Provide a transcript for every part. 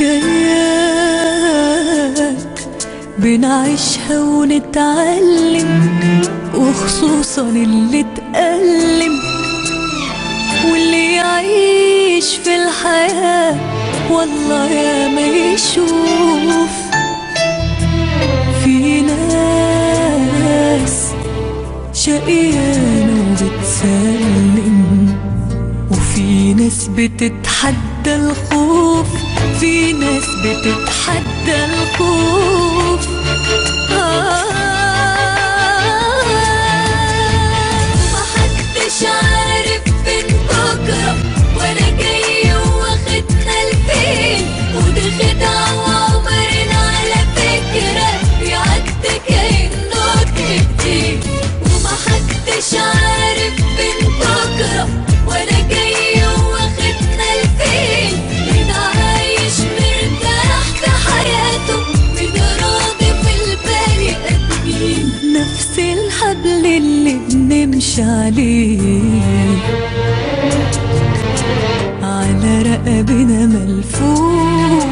حكايات بنعيشها ونتعلم وخصوصا اللي اتألم واللي يعيش في الحياة والله يا ما يشوف في ناس شقيانة وبتسلم وفي ناس بتتحدى الخوف في ناس بتتحدى الخوف محدش عارف فين بكرة ولا جاي واخدنا لفين ودي خدعة وعمرنا على فكرة بيعدي كأنه كتير ومحدش عارف فين بكرة ولا جاي واخدنا لفين مين عايش مرتاح في حياته مين راضي في البني آدمين نفس الحبل اللي بنمشي عليه على رقبنا ملفوف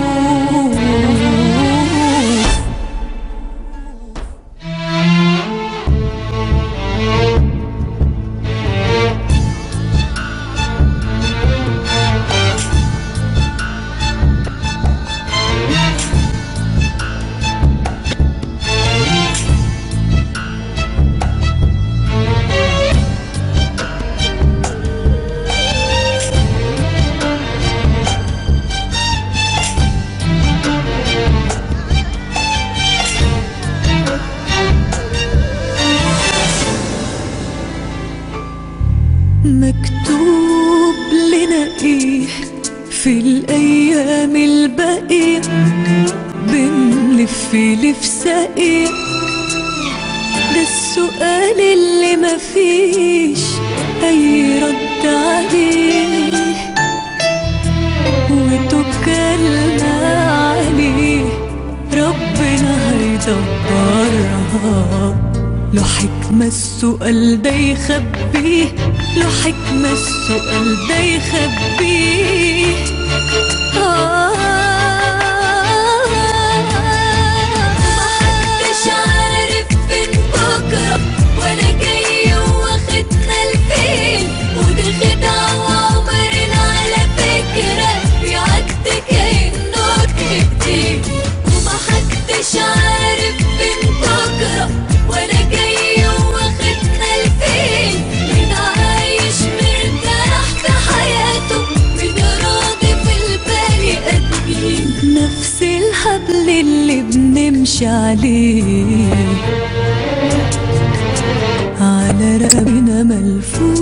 مكتوب لنا ايه في الايام الباقية بنلف لف ساقية ده السؤال اللي مفيش اي رد عليه وتوكلنا عليه ربنا هيدبرها له حكمة السؤال ده يخبيه له حكمة السؤال ده يخبيه آه محدش عارف فين بكرة ولا جاي واخدنا لفين ودي خدعة وعمرنا على فكرة بيعدي كأنه كتير ومحدش عارف فين بكرة ولا جاي واخدنا لفين مين عايش مرتاح في حياته مين راضي في البني آدمين نفس الحبل اللي بنمشي عليه على رقبنا ملفوف